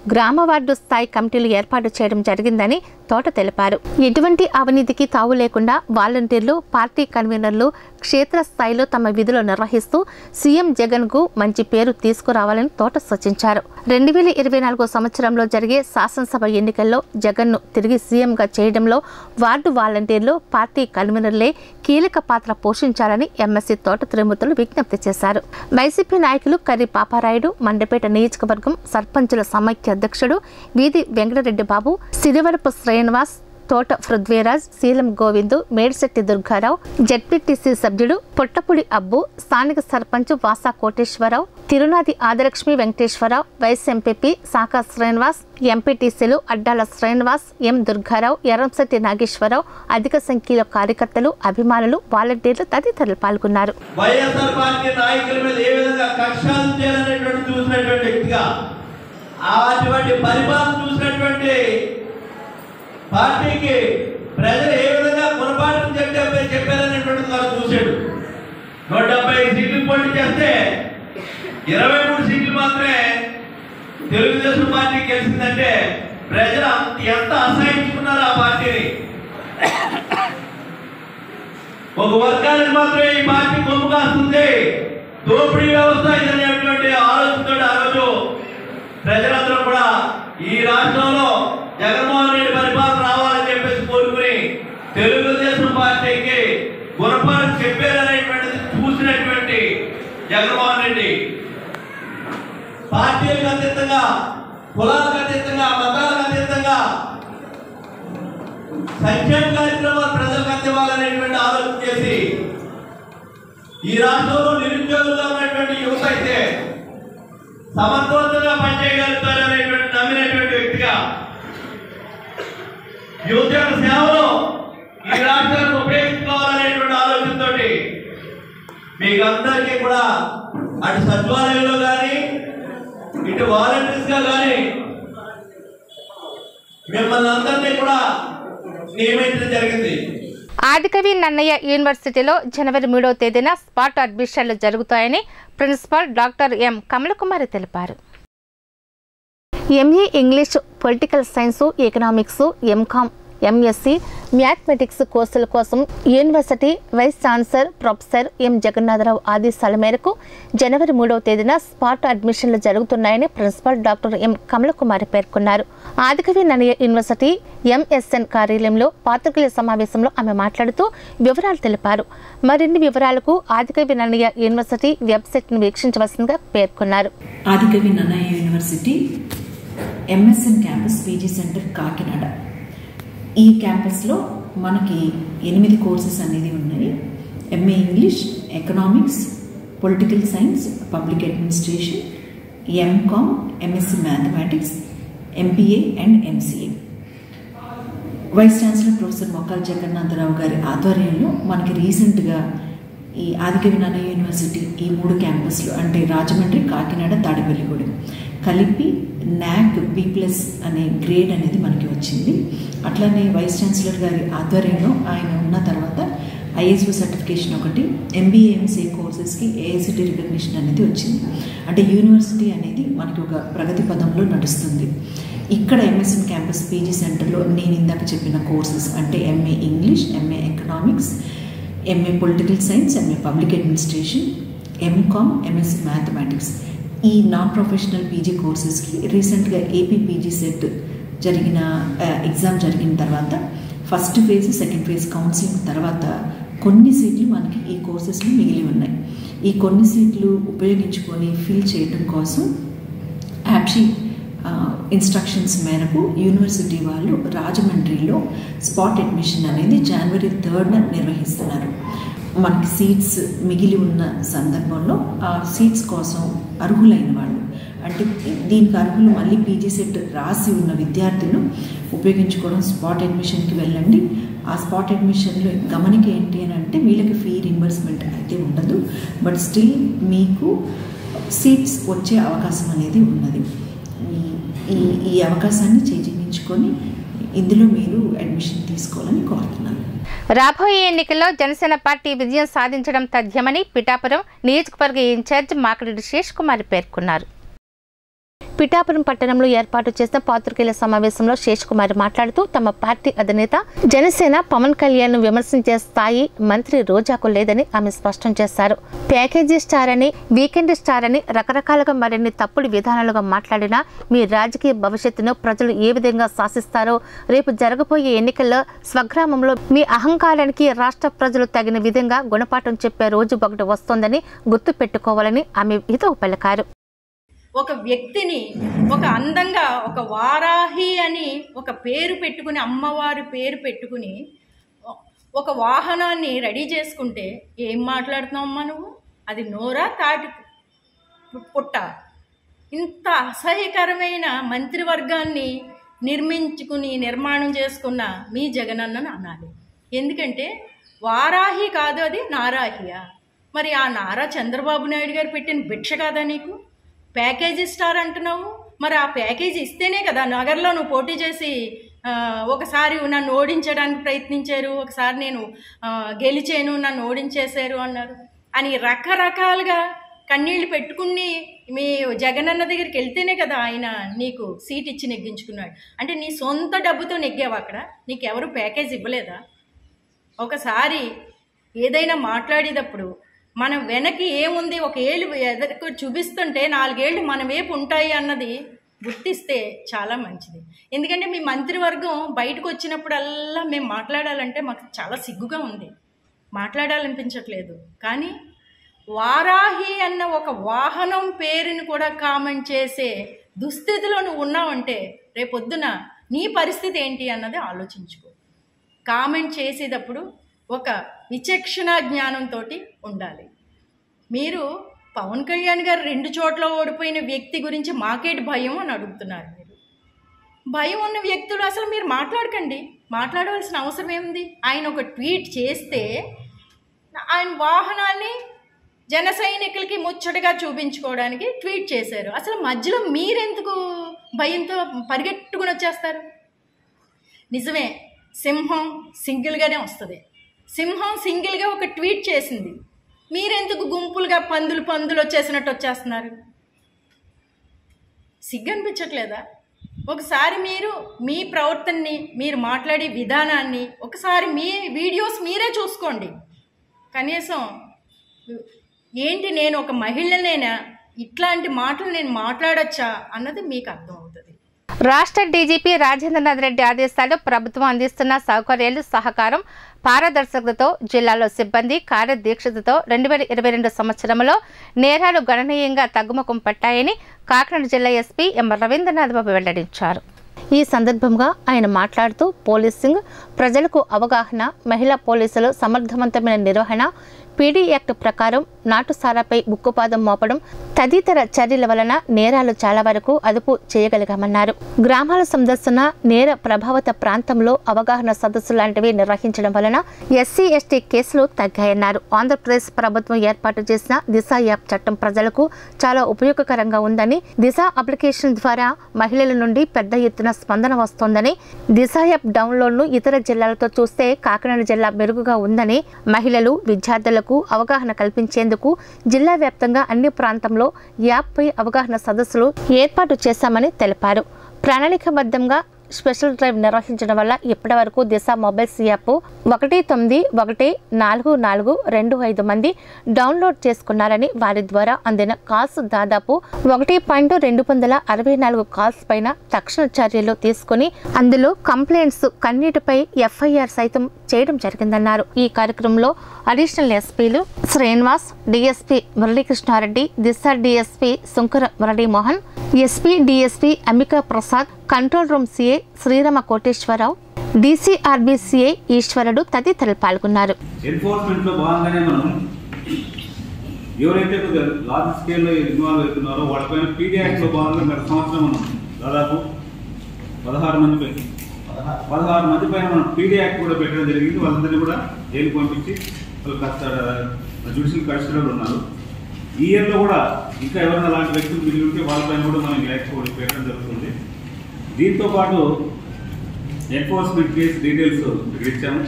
గ్రామ వార్డు స్థాయి కమిటీలు ఏర్పాటు చేయడం జరిగిందని తోట తెలిపారు ఎటువంటి అవినీతికి తావు లేకుండా వాలంటీర్లు పార్టీ కన్వీనర్లు క్షేత్రస్థాయిలో తమ విధులు నిర్వహిస్తూ సీఎం జగన్ కు మంచి పేరు తీసుకురావాలని తోట సూచించారు రెండు వేల ఇరవై నాలుగో సంవత్సరంలో జరిగే శాసనసభ ఎన్నికల్లో జగన్ ను తిరిగి సీఎంగా చేయడంలో వార్డు వాలంటీర్లు పార్టీ కన్వీనర్లే కీలక పాత్ర పోషించాలని ఎమ్మెస్సీ తోట త్రిమూర్తులు విజ్ఞప్తి చేశారు వైసీపీ నాయకులు కర్రి పాపారాయుడు మండపేట నియోజకవర్గం సర్పంచుల సమైక్య అధ్యక్షుడు వీధి వెంకటరెడ్డి బాబు సిరివరపు శ్రీనివాస్ తోట పృథ్వీరాజ్ శీలం గోవిందు మేడిశెట్టి దుర్గారావు జడ్పీటీసీ సభ్యుడు పొట్టపుడి అబ్బు స్థానిక సర్పంచ్ వాసా కోటేశ్వరరావు తిరునాది ఆదలక్ష్మి వెంకటేశ్వరరావు వైస్ ఎంపీపీ శాఖ శ్రీనివాస్ ఎంపీటీసీలు అడ్డాల శ్రీనివాస్ ఎం దుర్గారావు ఎర్రంశెట్టి నాగేశ్వరరావు అధిక సంఖ్యలో కార్యకర్తలు అభిమానులు వాలంటీర్లు తదితరులు పాల్గొన్నారు వైఎస్ఆర్ పార్టీ నాయకుల మీద ఏ విధంగా కక్షాలు చేయాలనేటువంటి చూసినటువంటి వ్యక్తిగా ఆ అటువంటి పరిపాలన చూసినటువంటి పార్టీకి ప్రజలు ఏ విధంగా గుణపాఠం చెప్పే చెప్పారనేటువంటిది వారు చూశాడు నూట డెబ్బై ఐదు సీట్లు పోటీ చేస్తే ఇరవై మూడు సీట్లు మాత్రమే తెలుగుదేశం పార్టీ గెలిచిందంటే ప్రజలు అంత- ఎంత అసహించుకున్నారు ఆ పార్టీని ఒక వర్గానికి మాత్రమే ఈ పార్టీ కొమ్ము కాస్తుంది దోపిడీ వ్యవస్థ ఇదనేటువంటి ఆలోచనతో ఆ రోజు ప్రజలందరూ కూడా ఈ రాష్ట్రంలో జగన్మోహన్ రెడ్డి పరిపాలన రావాలని చెప్పేసి కోరుకుని తెలుగుదేశం పార్టీకి గుణపాఠం చెప్పారనేటువంటిది చూసినటువంటి జగన్మోహన్ రెడ్డి పార్టీలకు అతీతంగా కులాలకు అతీతంగా మతాలకు అతీతంగా సంక్షేమ కార్యక్రమాలు ప్రజలకు అందివ్వాలనేటువంటి ఆలోచన చేసి ఈ రాష్ట్రంలో నిరుద్యోగులుగా ఉన్నటువంటి యువత అయితే సమర్థవంతంగా పనిచేయగలుగుతారు అనేటువంటి నమ్మినటువంటి వ్యక్తిగా యువత యొక్క సేవలో ఈ రాష్ట్రాన్ని ఉపయోగించుకోవాలనేటువంటి ఆలోచనతో మీకు అందరికీ కూడా అటు సచివాలయంలో కానీ ఇటు వాలంటీర్స్ గా కానీ మిమ్మల్ని అందరినీ కూడా నియమించడం జరిగింది ఆదికవి నన్నయ్య యూనివర్సిటీలో జనవరి మూడవ తేదీన స్పాట్ అడ్మిషన్లు జరుగుతాయని ప్రిన్సిపాల్ డాక్టర్ ఎం కమలకుమారి తెలిపారు MA English political science economics MCom MSc mathematics కోర్సుల కోసం university vice chancellor professor M Jagannatharao ఆదేశాల మేరకు జనవరి మూడవ తేదీన స్పాట్ అడ్మిషన్లు జరుగుతున్నాయని ప్రిన్సిపల్ డాక్టర్ ఎం కమలకుమారి పేర్కొన్నారు ఆదికవి నన్నయ్య యూనివర్సిటీ ఎంఎస్ఎన్ కార్యాలయంలో పాత్రికేయుల సమావేశంలో ఆమె మాట్లాడుతూ వివరాలు తెలిపారు మరిన్ని వివరాలకు ఆదికవి నన్నయ్య యూనివర్సిటీ వెబ్సైట్ను వీక్షించవలసిందిగా పేర్కొన్నారు Adikavi Nannaya university MSN campus PG center Kakinada ఈ క్యాంపస్లో మనకి ఎనిమిది కోర్సెస్ అనేది ఉన్నాయి MA English economics political science public administration MCom MSc mathematics MPA and MCA vice chancellor professor Mokkala Jagannatharao గారి ఆధ్వర్యంలో మనకి రీసెంట్గా ఈ ఆదికవి నన్నయ్య యూనివర్సిటీ ఈ మూడు క్యాంపస్లు అంటే రాజమండ్రి కాకినాడ తాడేపల్లిగూడెం కలిపి నాక్ బి ప్లస్ అనే గ్రేడ్ అనేది మనకి వచ్చింది అట్లానే వైస్ ఛాన్సలర్ గారి ఆధ్వర్యంలో ఆయన ఉన్న తర్వాత ఐఎస్ఓ సర్టిఫికేషన్ ఒకటి ఎంబీఏ ఎంసీఏ కోర్సెస్కి ఏఐసిటీ రికగ్నిషన్ అనేది వచ్చింది అంటే యూనివర్సిటీ అనేది మనకి ఒక ప్రగతి పదంలో నడుస్తుంది ఇక్కడ ఎంఎస్ఎన్ క్యాంపస్ పీజీ సెంటర్లో నేను ఇందాక చెప్పిన కోర్సెస్ అంటే MA English MA economics MA political science MA public administration MCom MSc mathematics ఈ నాన్ ప్రొఫెషనల్ పీజీ కోర్సెస్కి రీసెంట్గా ఏపీ పీజీ సెట్ జరిగిన ఎగ్జామ్ జరిగిన తర్వాత first phase second phase counselling తర్వాత కొన్ని సీట్లు మనకి ఈ కోర్సెస్లో మిగిలి ఉన్నాయి ఈ కొన్ని సీట్లు ఉపయోగించుకొని ఫిల్ చేయడం కోసం యాప్షీ ఇన్స్ట్రక్షన్స్ మేరకు యూనివర్సిటీ వాళ్ళు రాజమండ్రిలో స్పాట్ అడ్మిషన్ అనేది జనవరి థర్డ్న నిర్వహిస్తున్నారు మనకి సీట్స్ మిగిలి ఉన్న సందర్భంలో ఆ సీట్స్ కోసం అర్హులైన వాళ్ళు అంటే దీనికి అర్హులు మళ్ళీ పీజీ సెట్ రాసి ఉన్న విద్యార్థులు ఉపయోగించుకోవడం స్పాట్ అడ్మిషన్కి వెళ్ళండి ఆ స్పాట్ అడ్మిషన్లో గమనిక ఏంటి అని అంటే వీళ్ళకి ఫీ రింబర్స్మెంట్ అయితే ఉండదు బట్ స్టిల్ మీకు సీట్స్ వచ్చే అవకాశం అనేది ఉన్నది ఈ- ఈ ఈ అవకాశాన్ని చేజించుకొని ఇందులో మీరు అడ్మిషన్ తీసుకోవాలని కోరుతున్నాను రాబోయే ఎన్నికల్లో జనసేన పార్టీ విజయం సాధించడం తథ్యమని పిఠాపురం నియోజకవర్గ ఇన్ఛార్జ్ మాకరెడ్డి శేష్ కుమార్ పేర్కొన్నారు పిఠాపురం పట్టణంలో ఏర్పాటు చేసిన పాత్రికేయుల సమావేశంలో శేష్ కుమార్ మాట్లాడుతూ తమ పార్టీ అధినేత జనసేన పవన్ కళ్యాణ్ ను విమర్శించే స్థాయి మంత్రి రోజాకు లేదని ఆమె స్పష్టం చేశారు ప్యాకేజీ స్టార్ అని వీకెండ్ స్టార్ అని రకరకాలుగా మరిన్ని తప్పుడు విధానాలుగా మాట్లాడినా మీ రాజకీయ భవిష్యత్తును ప్రజలు ఏ విధంగా శాసిస్తారో రేపు జరగబోయే ఎన్నికల్లో స్వగ్రామంలో మీ అహంకారానికి రాష్ట్ర ప్రజలు తగిన విధంగా గుణపాఠం చెప్పే రోజు ఒకటి వస్తోందని గుర్తు పెట్టుకోవాలని ఆమె హితవు పలికారు ఒక వ్యక్తిని ఒక అందంగా ఒక వారాహి అని ఒక పేరు పెట్టుకుని అమ్మవారి పేరు పెట్టుకుని ఒక వాహనాన్ని రెడీ చేసుకుంటే ఏం మాట్లాడుతున్నావమ్మా నువ్వు అది నోరా తాటి పుట్ట ఇంత అసహ్యకరమైన మంత్రివర్గాన్ని నిర్మించుకుని నిర్మాణం చేసుకున్న మీ జగనన్నను అనాలి ఎందుకంటే వారాహి కాదు అది నారాహియా మరి ఆ నారా చంద్రబాబు నాయుడు గారు పెట్టిన భిక్ష కాదా నీకు ప్యాకేజీ స్టార్ అంటున్నావు మరి ఆ ప్యాకేజీ ఇస్తేనే కదా నగర్లో నువ్వు పోటీ చేసి ఆ, ఒకసారి నన్ను ఓడించడానికి ప్రయత్నించారు ఒకసారి నేను ఆ, గెలిచాను నన్ను ఓడించేశారు అన్నారు అని రకరకాలుగా కన్నీళ్లు పెట్టుకుని మీ జగనన్న దగ్గరికి వెళ్తేనే కదా ఆయన నీకు సీట్ ఇచ్చి నెగ్గించుకున్నాడు అంటే నీ సొంత డబ్బుతో నెగ్గావు అక్కడ నీకు ఎవరు ప్యాకేజ్ ఇవ్వలేదా ఒకసారి ఏదైనా మాట్లాడేటప్పుడు మనం వెనక్కి ఏముంది ఒక ఏళ్ళు ఎదరికి చూపిస్తుంటే నాలుగేళ్ళు మన వైపు ఉంటాయి అన్నది గుర్తిస్తే చాలా మంచిది ఎందుకంటే మీ మంత్రివర్గం బయటకు వచ్చినప్పుడల్లా మేము మాట్లాడాలంటే మాకు చాలా సిగ్గుగా ఉంది మాట్లాడాలనిపించట్లేదు కానీ వారాహి అన్న ఒక వాహనం పేరుని కూడా కామెంట్ చేసే దుస్థితిలో నువ్వు ఉన్నావంటే రేపొద్దున నీ పరిస్థితి ఏంటి అన్నది ఆలోచించుకో కామెంట్ చేసేటప్పుడు ఒక విచక్షణ జ్ఞానంతో ఉండాలి మీరు పవన్ కళ్యాణ్ గారు రెండు చోట్ల ఓడిపోయిన వ్యక్తి గురించి మాకేటి భయం అని అడుగుతున్నారు మీరు భయం ఉన్న వ్యక్తులు అసలు మీరు మాట్లాడకండి మాట్లాడవలసిన అవసరం ఏముంది ఆయన ఒక ట్వీట్ చేస్తే ఆయన వాహనాన్ని జన సైనికులకి ముచ్చటగా చూపించుకోవడానికి ట్వీట్ చేశారు అసలు మధ్యలో మీరెందుకు భయంతో పరిగెట్టుకుని వచ్చేస్తారు నిజమే సింహం సింగిల్గానే వస్తుంది సింహం సింగిల్గా ఒక ట్వీట్ చేసింది మీరెందుకు గుంపులుగా పందులు పందులు వచ్చేసినట్టు వచ్చేస్తున్నారు సిగ్గు అనిపించట్లేదా ఒకసారి మీరు మీ ప్రవర్తనని మీరు మాట్లాడే విధానాన్ని ఒకసారి మీ వీడియోస్ మీరే చూసుకోండి కనీసం ఏంటి నేను ఒక మహిళనేనా ఇట్లాంటి మాటలు నేను మాట్లాడొచ్చా అన్నది మీకు అర్థమవుతుంది రాష్ట్ర డీజీపీ రాజేంద్రనాథ్ రెడ్డి ఆదేశాలు ప్రభుత్వం అందిస్తున్న సౌకర్యాలు సహకారం పారదర్శకతతో జిల్లాలో సిబ్బంది కార్యదీక్షతతో రెండు వేల ఇరవై రెండు సంవత్సరంలో నేరాలు గణనీయంగా తగ్గుముఖం పట్టాయని కాకినాడ జిల్లా ఎస్పీ ఎం రవీంద్రనాథ్ బాబు వెల్లడించారు ఈ సందర్భంగా ఆయన మాట్లాడుతూ పోలీసింగ్ ప్రజలకు అవగాహన మహిళా పోలీసులు సమర్థవంతమైన నిర్వహణ పీడీ యాక్ట్ ప్రకారం నాటుసారాపై ఉక్కుపాదం మోపడం తదితర చర్యల వలన నేరాలు చాలా వరకు అదుపు చేయగలిగామన్నారు గ్రామాల సందర్శన నేర ప్రభావిత ప్రాంతంలో అవగాహన సదస్సు లాంటివి నిర్వహించడం వలన ఎస్సీ ఎస్టీ కేసులు తగ్గాయన్నారు ఆంధ్రప్రదేశ్ ప్రభుత్వం ఏర్పాటు చేసిన దిశ యాప్ చట్టం ప్రజలకు చాలా ఉపయోగకరంగా ఉందని దిశ అప్లికేషన్ ద్వారా మహిళల నుండి పెద్ద ఎత్తున స్పందన వస్తోందని దిశ యాప్ డౌన్లోడ్ను ఇతర జిల్లాలతో చూస్తే కాకినాడ జిల్లా మెరుగుగా ఉందని మహిళలు విద్యార్థులకు అవగాహన కల్పించేందుకు జిల్లా వ్యాప్తంగా అన్ని ప్రాంతంలో యాప్పై అవగాహన సదస్సులు ఏర్పాటు చేశామని తెలిపారు ప్రణాళికబద్ధంగా స్పెషల్ డ్రైవ్ నిర్వహించడం వల్ల ఇప్పటి వరకు దిశ మొబైల్స్ యాప్ ఒకటి తొమ్మిది ఒకటి నాలుగు నాలుగు రెండు ఐదు మంది డౌన్లోడ్ చేసుకున్నారని వారి ద్వారా అందిన కాల్స్ దాదాపు ఒకటి పాయింట్ రెండు వందల అరవై నాలుగు కాల్స్ పైన తక్షణ చర్యలు తీసుకుని అందులో కంప్లైంట్స్ కన్నీటిపై ఎఫ్ఐఆర్ సైతం చేయడం జరిగిందన్నారు ఈ కార్యక్రమంలో అడిషనల్ ఎస్పీలు Srinivas DSP Muralikrishnareddy Disha DSP Shankara Muralimohan SP DSP Ambika Prasad control room CA Srirama Koteswararao DCRB CI Eswarudu తదితరులు పాల్గొన్నారు ఎన్ఫోర్స్మెంట్ లో భాగంగానే మనం ఎవరైతే కొద్దిగా లార్జ్ స్కేల్లో ఇన్వాల్వ్ అవుతున్నారో వాళ్ళపైన పీడీ యాక్ట్ లో భాగంగా గత సంవత్సరం మనం దాదాపు పదహారు మంది పై పదహారు మంది పైన మనం పీడీ యాక్ట్ కూడా పెట్టడం జరిగింది వాళ్ళందరినీ కూడా జైలు పంపించి వాళ్ళు కస్టడీ జ్యుడిషియల్ కస్టడీలో ఉన్నారు ఈ ఇయర్లో కూడా ఇంకా ఎవరైనా అలాంటి వ్యక్తులు మిగిలి ఉంటే వాళ్ళపైన కూడా మనం యాక్ట్ కూడా పెట్టడం జరుగుతుంది దీంతో పాటు ఎన్ఫోర్స్మెంట్ కేసు డీటెయిల్స్ ఇక్కడ ఇచ్చాము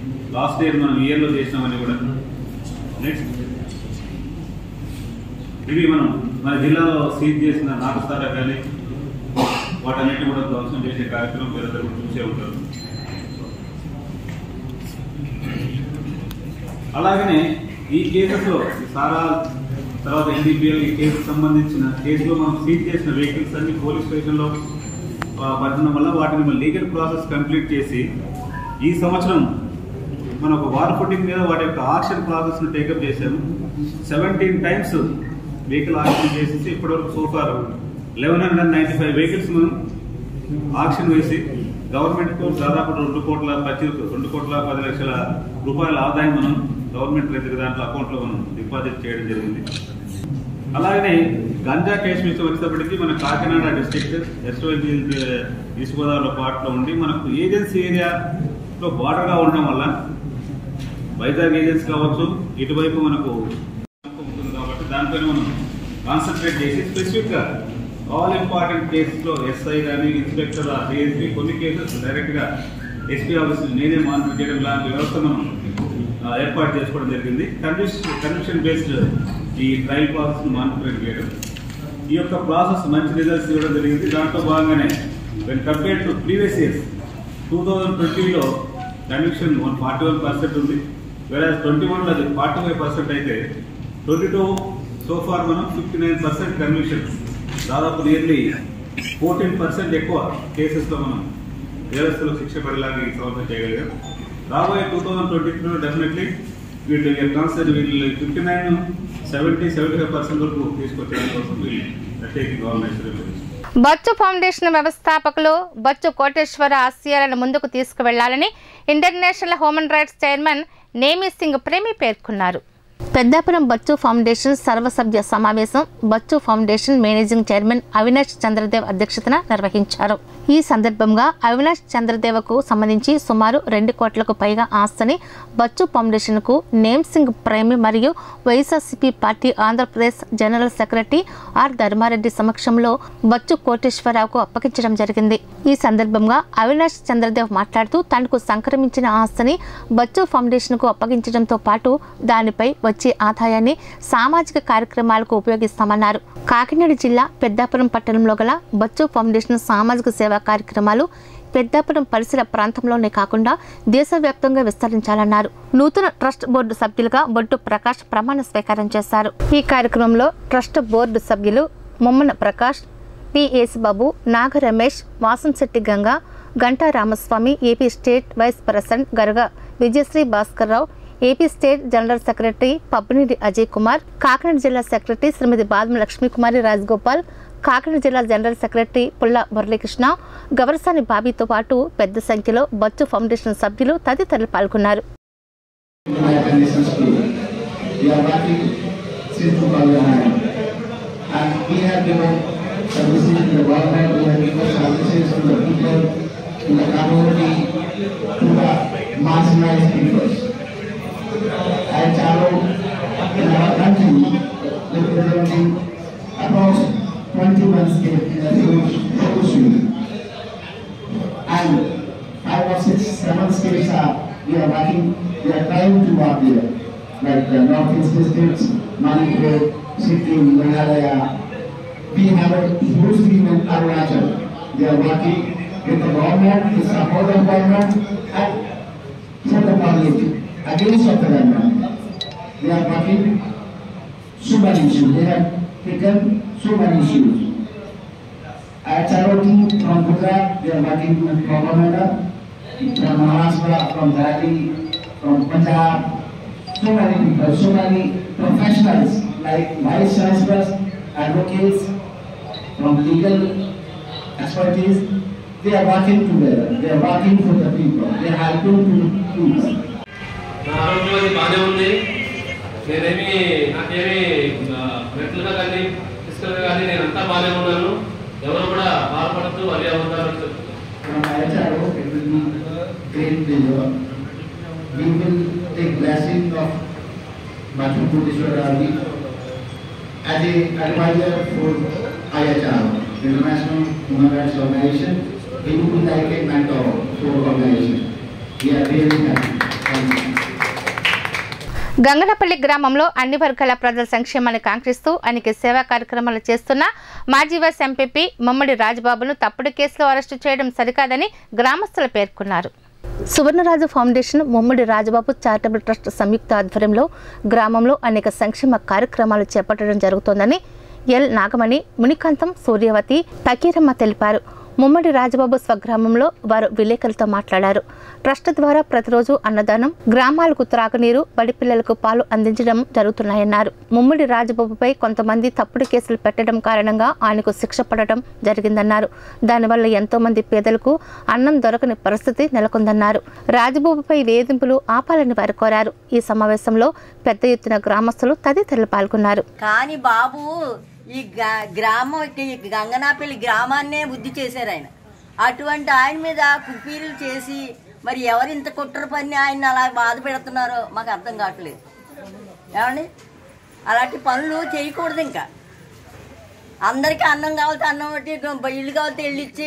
లాస్ట్ ఇయర్ మనం ఇయర్లో చేసినామని కూడా నెక్స్ట్ ఇవి మనం మన జిల్లాలో సీజ్ చేసిన నాటుసారా కానీ వాటన్నిటిని కూడా ధ్వంసం చేసే కార్యక్రమం మీరందరూ కూడా చూసే ఉంటారు అలాగనే ఈ కేసులో ఈ సారా తర్వాత ఎన్డీపీఎల్ ఈ కేసుకు సంబంధించిన కేసులో మనం సీజ్ చేసిన వెహికల్స్ అన్ని పోలీస్ స్టేషన్లో ఆ, పట్టడం వల్ల వాటిని లీగల్ ప్రాసెస్ కంప్లీట్ చేసి ఈ సంవత్సరం మనం ఒక వార్ ఫుటింగ్ మీద వాటి యొక్క ఆక్షన్ ప్రాసెస్ను టేకప్ చేశాము సెవెంటీన్ టైమ్స్ వెహికల్ ఆక్షన్ చేసేసి ఇప్పటివరకు so far eleven hundred ninety five vehicles మనం ఆక్షన్ వేసి గవర్నమెంట్కు దాదాపు రెండు కోట్ల పచ్చి రెండు కోట్ల పది లక్షల రూపాయల ఆదాయం మనం గవర్నమెంట్ దగ్గర దాంట్లో అకౌంట్లో మనం డిపాజిట్ చేయడం జరిగింది అలాగనే గంజా కేసు విషయం వచ్చేటప్పటికి మన కాకినాడ డిస్ట్రిక్ట్ ఎస్ఓఎల్ ఈస్ట్ గోదావరిలో పార్ట్లో ఉండి మనకు ఏజెన్సీ ఏరియాలో బార్డర్గా ఉండడం వల్ల వైజాగ్ ఏజెన్సీ కావచ్చు ఇటువైపు మనకు ఉంటుంది కాబట్టి దానిపైన మనం కాన్సన్ట్రేట్ చేసి స్పెసిఫిక్గా ఆల్ ఇంపార్టెంట్ కేసెస్లో ఎస్ఐ కానీ ఇన్స్పెక్టర్ డిఎస్పీ కొన్ని కేసెస్ డైరెక్ట్గా ఎస్పీ ఆఫీస్ నేనే మానిటర్ చేయడం లాంటి వ్యవస్థ మనం ఆ, ఏర్పాటు చేసుకోవడం జరిగింది కన్విషన్ కన్విషన్ బేస్డ్ ఈ ట్రయల్ ప్రాసెస్ మానిటరింగ్ చేయడం ఈ యొక్క ప్రాసెస్ మంచి రిజల్ట్స్ ఇవ్వడం జరిగింది దాంట్లో భాగంగానే when compare to previous years two thousand ట్వంటీలో conviction one forty one percent ఉంది వేరే ట్వంటీ వన్లో అది ఫార్టీ ఫైవ్ పర్సెంట్ అయితే ట్వంటీ టూ సో ఫార్ మనం ఫిఫ్టీ నైన్ పర్సెంట్ కన్విక్షన్ దాదాపు నియర్లీ ఫోర్టీన్ పర్సెంట్ ఎక్కువ కేసెస్లో మనం వ్యవస్థలో శిక్ష పడేలాగా ఈ సంవత్సరం చేయగలిగాం రాబోయే టూ థౌజండ్ ట్వంటీ త్రీలో డెఫినెట్లీ వీళ్ళు కాన్సెప్ట్ వీళ్ళు fifty nine seventy seventy five percent వరకు తీసుకొచ్చే కోసం వీళ్ళు టేకింగ్ గవర్నమెంట్ బొచ్చు ఫౌండేషన్ వ్యవస్థాపకులు బొచ్చు కోటేశ్వర ఆశయాలను ముందుకు తీసుకువెళ్లాలని international human rights chairman Nemi Singh Premi పేర్కొన్నారు పెద్దాపురం బచ్చు ఫౌండేషన్ సర్వసభ్య సమావేశం Bachchu foundation managing chairman Avinash Chandradev అధ్యక్షతన నిర్వహించారు ఈ సందర్భంగా అవినాష్ చంద్రదేవకు సంబంధించి సుమారు రెండు కోట్లకు పైగా ఆస్తిని బచ్చు ఫౌండేషన్కు నేమ్ సింగ్ ప్రేమి మరియు YSRCP party Andhra Pradesh general secretary R Dharmareddy సమక్షంలో బచ్చు కోటేశ్వరరావుకు అప్పగించడం జరిగింది ఈ సందర్భంగా అవినాష్ చంద్రదేవ్ మాట్లాడుతూ తనకు సంక్రమించిన ఆస్తిని బచ్చు ఫౌండేషన్కు అప్పగించడంతో పాటు దానిపై వచ్చే ఆదాయాన్ని సామాజిక కార్యక్రమాలకు ఉపయోగిస్తామన్నారు కాకినాడ జిల్లా పెద్దాపురం పట్టణంలో గల బచ్చు ఫౌండేషన్ సామాజిక సేవా కార్యక్రమాలు పెద్దాపురం పరిసర ప్రాంతంలోనే కాకుండా దేశవ్యాప్తంగా విస్తరించాలన్నారు నూతన ట్రస్ట్ బోర్డు సభ్యులుగా బొడ్డు ప్రకాష్ ప్రమాణ స్వీకారం చేశారు ఈ కార్యక్రమంలో ట్రస్ట్ బోర్డు సభ్యులు Mommana Prakash P Yesubabu Naga Ramesh Vasamsetti Ganga Ganta Ramaswamy AP state vice president Garaga Vijayasri Bhaskar Rao AP state general secretary Pabbineni Ajay Kumar Kakinada జిల్లా సెక్రటరీ శ్రీమతి బాదం లక్ష్మీకుమారి రాజగోపాల్ కాకినాడ జిల్లా జనరల్ సెక్రటరీ పుల్ల మురళీకృష్ణ గవరసాని బాబీతో పాటు పెద్ద సంఖ్యలో బచ్చు ఫౌండేషన్ సభ్యులు తదితరులు పాల్గొన్నారు We are working since 2009. And we have given services to the government, we have given services to the people, to the community, to the marginalized peoples. And Chalo, in our country, representing approx 21 states in a huge, huge unit. And five or six, seven states are, we are working, we are trying to work there. Like the northeast districts, Manipur, Sikkim, Meghalaya. We have a huge team in Arunachal. They are working with the government, with support of government, and for the public, against of the government. They are working so many issues. They have taken so many issues. At Charoti from Gujarat, they are working with Governor, from Maharashtra, from Delhi, from Punjab, so many people, so many professionals like vice chancellors, advocates, from legal expertise, they are working together. They are working for the people. They are helping to the people. నా ఆరోగ్యం అది బాగానే ఉంది నేనేమి నాకేమి మెంటల్గా కానీ ఫిజికల్గా కానీ నేను అంతా బాగానే ఉన్నాను ఎవరు కూడా బాధపడద్దు అది అవుతారని చెప్తున్నాను From IHRO, it will be great pleasure. We will take blessing of Batu Kudishwarari as a advisor for IHRO, International Human Rights Organization. He will be like a mentor for organization. We are really happy. Thank you. Ganganapalli గ్రామంలో అన్ని వర్గాల ప్రజల సంక్షేమాన్ని కాంక్షిస్తూ అనేక సేవా కార్యక్రమాలు చేస్తున్న మాజీ వైస్ ఎంపీపీ మమ్మడి రాజబాబును తప్పుడు కేసులో అరెస్టు చేయడం సరికాదని గ్రామస్తులు పేర్కొన్నారు Suvarnaraju foundation Mummadi Rajababu charitable trust సంయుక్త ఆధ్వర్యంలో గ్రామంలో అనేక సంక్షేమ కార్యక్రమాలు చేపట్టడం జరుగుతోందని ఎల్ నాగమణి మునికాంతం సూర్యవతి పకీరమ్మ తెలిపారు ముమ్మడి రాజబాబు స్వగ్రామంలో వారు విలేకరులతో మాట్లాడారు ట్రస్ట్ ద్వారా ప్రతిరోజు అన్నదానం గ్రామాలకు త్రాగునీరు బడి పిల్లలకు పాలు అందించడం జరుగుతున్నాయన్నారు ముమ్మడి రాజబాబుపై కొంతమంది తప్పుడు కేసులు పెట్టడం కారణంగా ఆయనకు శిక్ష పడటం జరిగిందన్నారు దానివల్ల ఎంతో మంది పేదలకు అన్నం దొరకని పరిస్థితి నెలకొందన్నారు రాజబాబుపై వేధింపులు ఆపాలని వారు కోరారు ఈ సమావేశంలో పెద్ద ఎత్తున గ్రామస్తులు తదితరులు పాల్గొన్నారు కానీ బాబు ఈ గా- గ్రామం ఈ గంగనాపల్లి గ్రామాన్నే బుద్ధి చేశారు ఆయన అటువంటి ఆయన మీద కుప్పీలు చేసి మరి ఎవరు ఇంత కుట్ర పని ఆయన అలా బాధ పెడుతున్నారో మాకు అర్థం కావట్లేదు ఏమండి అలాంటి పనులు చేయకూడదు ఇంకా అందరికీ అన్నం కావాలితే అన్నం పెట్టి ఇల్లు కావాలితే ఇల్లు ఇచ్చి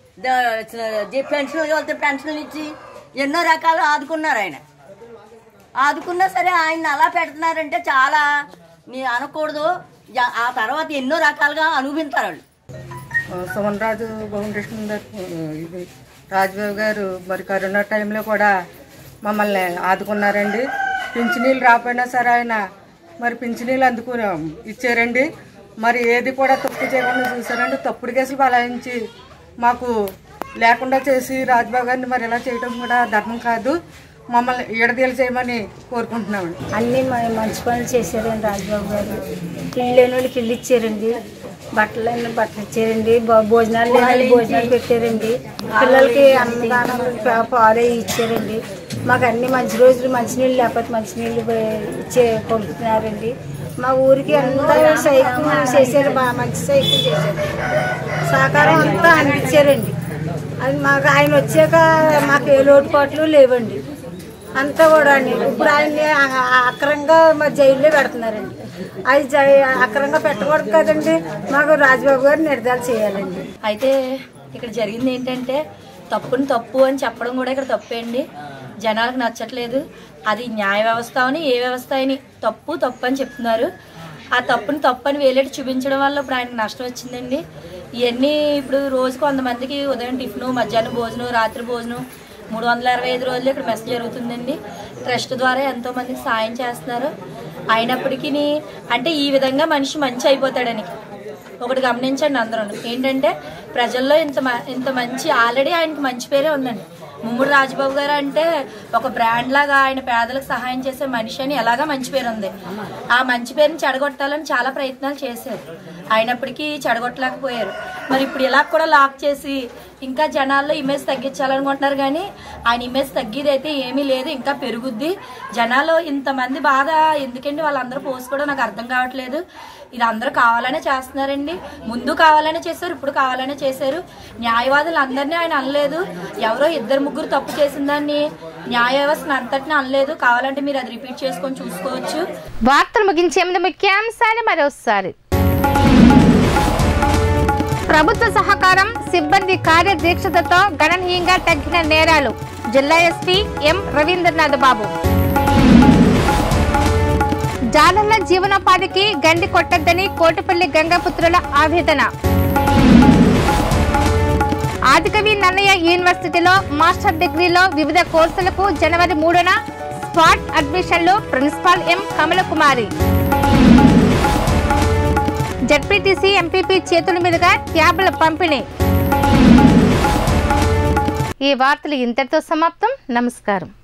ద- పెన్షన్లు కావాలితే పెన్షన్లు ఇచ్చి ఎన్నో రకాలు ఆదుకున్నారు ఆయన ఆదుకున్నా సరే ఆయన అలా పెడుతున్నారంటే చాలా నీ అనకూడదు జ- ఆ తర్వాత ఎన్నో రకాలుగా అనుభవించారు వాళ్ళు సుమన్ రాజు ఫౌండేషన్ తరపు- ఇది రాజబాబు గారు మరి కరోనా టైంలో కూడా మమ్మల్ని ఆదుకున్నారండి పింఛనీళ్ళు రాకపోయినా సరే ఆయన మరి పింఛనీళ్ళు అందుకు ఇచ్చారండి మరి ఏది కూడా తప్పు చేయకుండా చూసారండి తప్పుడు కేసులు బలాయించి మాకు లేకుండా చేసి రాజబాబు గారిని మరి ఇలా చేయడం కూడా ధర్మం కాదు మమ్మల్ని ఈడదీలు చేయమని కోరుకుంటున్నామండి అన్ని మ- మంచి పనులు చేశారండి రాజబాబు గారు ఇల్లు లేని వాళ్ళకి ఇల్లు ఇచ్చారండి బట్టలు లేని బట్టలు ఇచ్చారండి భో- భోజనాలు లేని వాళ్ళకి భోజనాలు పెట్టారండి పిల్లలకి అన్నదానం పా- పాలు ఇచ్చారండి మాకు అన్ని మంచి రోజులు మంచినీళ్ళు లేకపోతే మంచినీళ్ళు పే- ఇచ్చే పంపుతున్నారండి మా ఊరికి అంతా సైకిల్ చేశారు బాగా మంచి సైకిల్ చేశారు సహకారం అంతా అందించారండి అది మాకు ఆయన వచ్చాక మాకు ఏ లోటుపాట్లు లేవండి అంతా కూడా అండి ఇప్పుడు ఆయన్ని అ- అక్రంగా మరి జైల్లో పెడుతున్నారండి అది జై అక్రంగా పెట్టకూడదు కదండి మాకు రాజబాబు గారు నిర్ధారణ చేయాలండి అయితే ఇక్కడ జరిగింది ఏంటంటే తప్పుని తప్పు అని చెప్పడం కూడా ఇక్కడ తప్పే అండి జనాలకు నచ్చట్లేదు అది న్యాయ వ్యవస్థ అని ఏ వ్యవస్థ అని తప్పు తప్పు అని చెప్తున్నారు ఆ తప్పుని తప్పు అని వేలేటి చూపించడం వల్ల ఇప్పుడు ఆయనకు నష్టం వచ్చిందండి ఇవన్నీ ఇప్పుడు రోజు కొంతమందికి ఉదయం టిఫిన్ మధ్యాహ్నం భోజనం రాత్రి భోజనం మూడు వందల అరవై ఐదు రోజులు ఇక్కడ మెస్ జరుగుతుందండి ట్రస్ట్ ద్వారా ఎంతో మందికి సాయం చేస్తున్నారు అయినప్పటికీ అంటే ఈ విధంగా మనిషి మంచి అయిపోతాడని ఒకటి గమనించండి అందరూ ఏంటంటే ప్రజల్లో ఇంత మ- ఇంత మంచి ఆల్రెడీ ఆయనకి మంచి పేరే ఉందండి ముమ్ముడు రాజబాబు గారు అంటే ఒక బ్రాండ్ లాగా ఆయన పేదలకు సహాయం చేసే మనిషి అని ఎలాగా మంచి పేరు ఉంది ఆ మంచి పేరుని చెడగొట్టాలని చాలా ప్రయత్నాలు చేశారు అయినప్పటికీ చెడగొట్టలేకపోయారు మరి ఇప్పుడు ఇలా కూడా లాక్ చేసి ఇంకా జనాల్లో ఇమేజ్ తగ్గించాలనుకుంటున్నారు కానీ ఆయన ఇమేజ్ తగ్గేదైతే ఏమీ లేదు ఇంకా పెరుగుద్ది జనాలు ఇంతమంది బాధ ఎందుకండి వాళ్ళందరూ పోసుకోవడం నాకు అర్థం కావట్లేదు ఇది అందరూ కావాలనే చేస్తున్నారండి ముందు కావాలనే చేశారు ఇప్పుడు కావాలనే చేశారు న్యాయవాదులు అందరినీ ఆయన అనలేదు ఎవరో ఇద్దరు ముగ్గురు తప్పు చేసిన దాన్ని న్యాయ వ్యవస్థను అంతటిని అనలేదు కావాలంటే మీరు అది రిపీట్ చేసుకొని చూసుకోవచ్చు వార్తలు ముగించే ముందు ముఖ్యాంశాలు మరోసారి ప్రభుత్వ సహకారం సిబ్బంది కార్యదీక్షతతో గణనీయంగా తగ్గిన నేరాలు జిల్లా ఎస్పీ ఎం రవీంద్రనాథ్ బాబు జాలర్ల జీవనోపాధికి గండి కొట్టద్దని కోటిపల్లి గంగాపుత్రుల ఆవేదన ఆదికవి నన్నయ్య యూనివర్సిటీలో మాస్టర్ డిగ్రీలో వివిధ కోర్సులకు జనవరి మూడున స్పాట్ అడ్మిషన్లు principal M Kamalakumari ZPTC MPP చేతుల మీదుగా ట్యాబ్ల పంపిణీ ఈ వార్తలు ఇంతటితో సమాప్తం నమస్కారం